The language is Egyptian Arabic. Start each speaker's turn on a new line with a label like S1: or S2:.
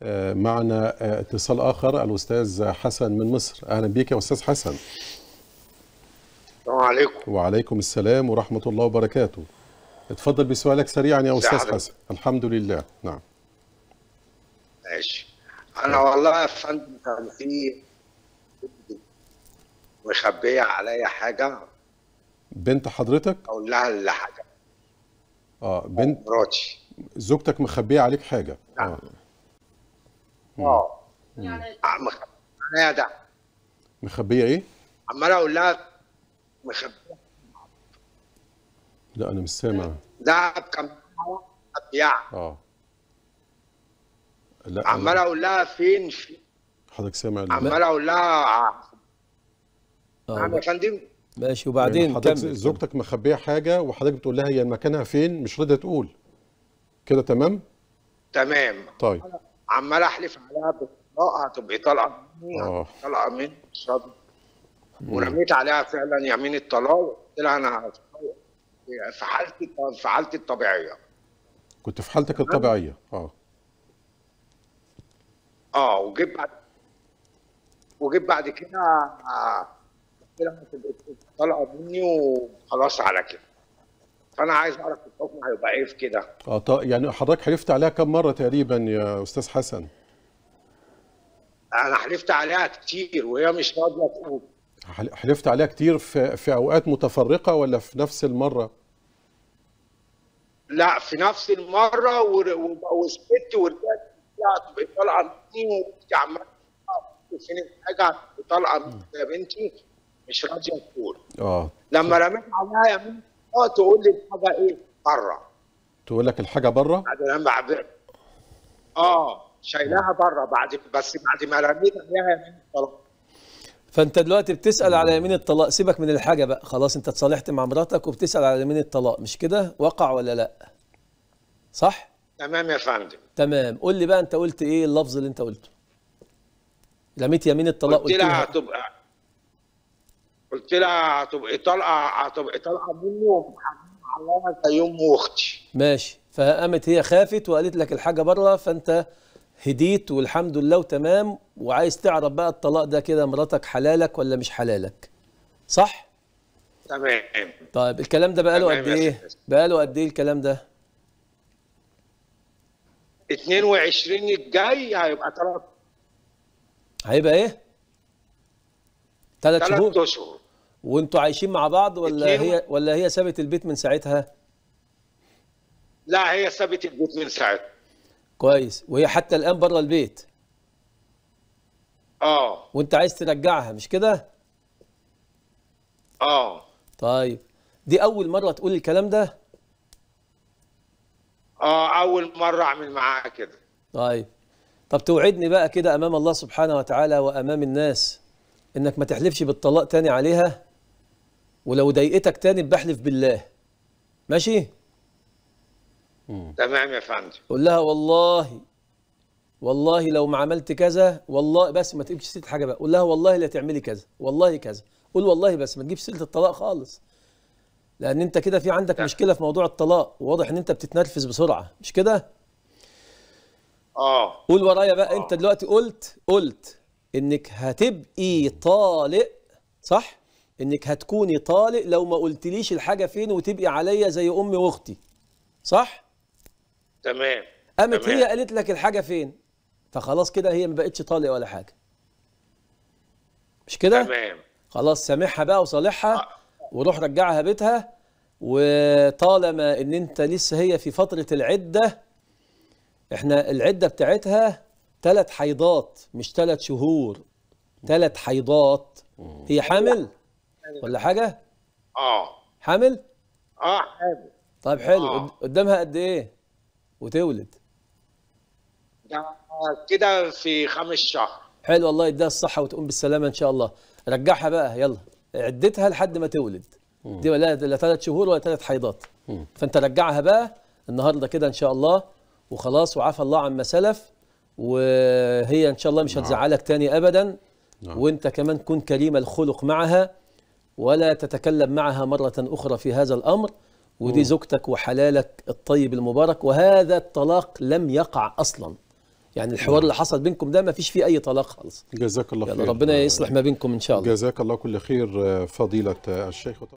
S1: آه، معنا آه، اتصال آخر الأستاذ حسن من مصر أهلا بك يا أستاذ حسن
S2: السلام عليكم
S1: وعليكم السلام ورحمة الله وبركاته اتفضل بسؤالك سريعا يا أستاذ
S2: حضرتك.
S1: حسن الحمد لله نعم
S2: ماشي انا والله يا فندم كان في مخبيه عليا حاجه
S1: بنت حضرتك
S2: اقول لها اللي حاجه
S1: اه بنت
S2: مراتي
S1: زوجتك مخبية عليك حاجة اه
S2: اه آه، مخبيه عليا ده
S1: مخبية ايه
S2: عمال اقول لها مخبيه
S1: لا أنا مش سامع
S2: ده بكم مخبيه
S1: اه لا
S2: عمال
S1: أنا-
S2: اقول لها فين في
S1: حضرتك سامع ال-
S2: عمال اقول لها نعم يا
S3: اه
S2: فندم
S3: ماشي وبعدين
S1: حضرتك
S3: كمل
S1: زوجتك مخبية حاجة وحضرتك بتقول لها هي مكانها فين مش راضية تقول كده تمام
S2: تمام
S1: طيب
S2: عمال احلف عليها بالطلاق هتبقي طالعه مني
S1: آه.
S2: هتبقي طالعه مني مش راضية. ورميت عليها فعلا يمين الطلاق وقلت لها انا هتطلق في حالتي في حالتي الطبيعيه
S1: كنت في حالتك الطبيعية اه
S2: اه وجيت بعد وجيت بعد كده آه، قلت لها هتبقي طالعه مني وخلاص على كده فانا عايز اعرف الحكم هيبقى ايه في كده
S1: اه طيب يعني حضرتك حلفت عليها كم مرة تقريبا يا أستاذ حسن
S2: انا حلفت عليها كتير وهي مش راضيه تقول
S1: حل- حلفت عليها كتير في في أوقات متفرقة ولا في نفس المرة
S2: لا في نفس المره ور- و- وسكت ورجعت لا تبقي طالعه مني وانت عماله تقولي فين الحاجه هتبقي طالعه مني يا بنتي مش راضيه تقول
S1: اه
S2: لما رميت عليها يمين اه تقول لي الحاجه ايه بره
S1: تقول لك الحاجة بره
S2: بعد لما بعبر اه شايلاها بره بعد بس بعد ما رميت عليها يمين الطلاق
S3: فانت دلوقتي بتسال على يمين الطلاق سيبك من الحاجه بقى خلاص انت اتصالحت مع مراتك وبتسال على يمين الطلاق مش كده وقع ولا لا صح
S2: تمام يا فندم
S3: تمام قول لي بقى انت قلت ايه اللفظ اللي انت قلته رميت يمين الطلاق
S2: قلت لها هتبقى قلت لها هتبقي طالعه هتبقي طالعه مني ومحمله عليها زي ام واختي
S3: ماشي فقامت هي خافت وقالت لك الحاجه بره فانت هديت والحمد لله وتمام وعايز تعرف بقى الطلاق ده كده مراتك حلالك ولا مش حلالك صح
S2: تمام
S3: طيب الكلام ده بقاله
S2: تمام
S3: قد
S2: يا
S3: ايه
S2: سيدي.
S3: بقاله قد ايه الكلام ده
S2: 22 الجاي هيبقى ثلاث
S3: هيبقى ايه ثلاث شهور
S2: ثلاث اشهر
S3: وانتوا عايشين مع بعض ولا
S2: اتنين و-
S3: هي ولا هي سابت البيت من ساعتها
S2: لا هي سابت البيت من ساعتها
S3: كويس وهي حتى الان بره البيت
S2: اه
S3: وانت عايز ترجعها مش كده
S2: اه
S3: طيب دي اول مره تقول الكلام ده
S2: اه اول مره اعمل معاها كده
S3: طيب طب توعدني بقى كده امام الله سبحانه وتعالى وامام الناس انك ما تحلفش بالطلاق تاني عليها ولو ضايقتك تاني بحلف بالله ماشي
S2: تمام يا فندم
S3: قول لها والله والله لو ما عملت كذا والله بس ما تجيبش سيره حاجه بقى قول لها والله لا تعملي كذا والله كذا قول والله بس ما تجيبش سيره الطلاق خالص لان انت كده في عندك مشكله في موضوع الطلاق وواضح ان انت بتتنرفز بسرعه مش كده
S2: اه
S3: قول ورايا بقى انت دلوقتي قلت قلت انك هتبقي طالق صح انك هتكوني طالق لو ما قلتليش الحاجه فين وتبقي عليا زي امي واختي صح
S2: تمام
S3: قامت
S2: تمام.
S3: هي قالت لك الحاجه فين فخلاص كده هي ما بقتش طالق ولا حاجه مش كده
S2: تمام
S3: خلاص سامحها بقى وصالحها وروح رجعها بيتها وطالما ان انت لسه هي في فتره العده احنا العده بتاعتها ثلاث حيضات مش ثلاث شهور ثلاث حيضات هي حامل ولا حاجه
S2: اه
S3: حامل
S2: اه حلو
S3: طيب حلو
S2: آه.
S3: قد- قدامها قد ايه وتولد
S2: ده كده في خمس شهر
S3: حلو الله يديها الصحة وتقوم بالسلامة إن شاء الله رجعها بقى يلا عدتها لحد ما تولد دي ولا لا ثلاث شهور ولا ثلاث حيضات فأنت رجعها بقى النهاردة كده إن شاء الله وخلاص وعفى الله عما سلف وهي إن شاء الله مش هتزعلك تاني أبدا وأنت كمان كن كريم الخلق معها ولا تتكلم معها مرة أخرى في هذا الأمر ودي زوجتك وحلالك الطيب المبارك وهذا الطلاق لم يقع أصلا يعني الحوار اللي حصل بينكم ده ما فيش فيه اي طلاق خالص
S1: جزاك الله
S3: يلا
S1: خير
S3: ربنا يصلح ما بينكم ان شاء الله
S1: جزاك الله كل خير آه، فضيلة آه، الشيخ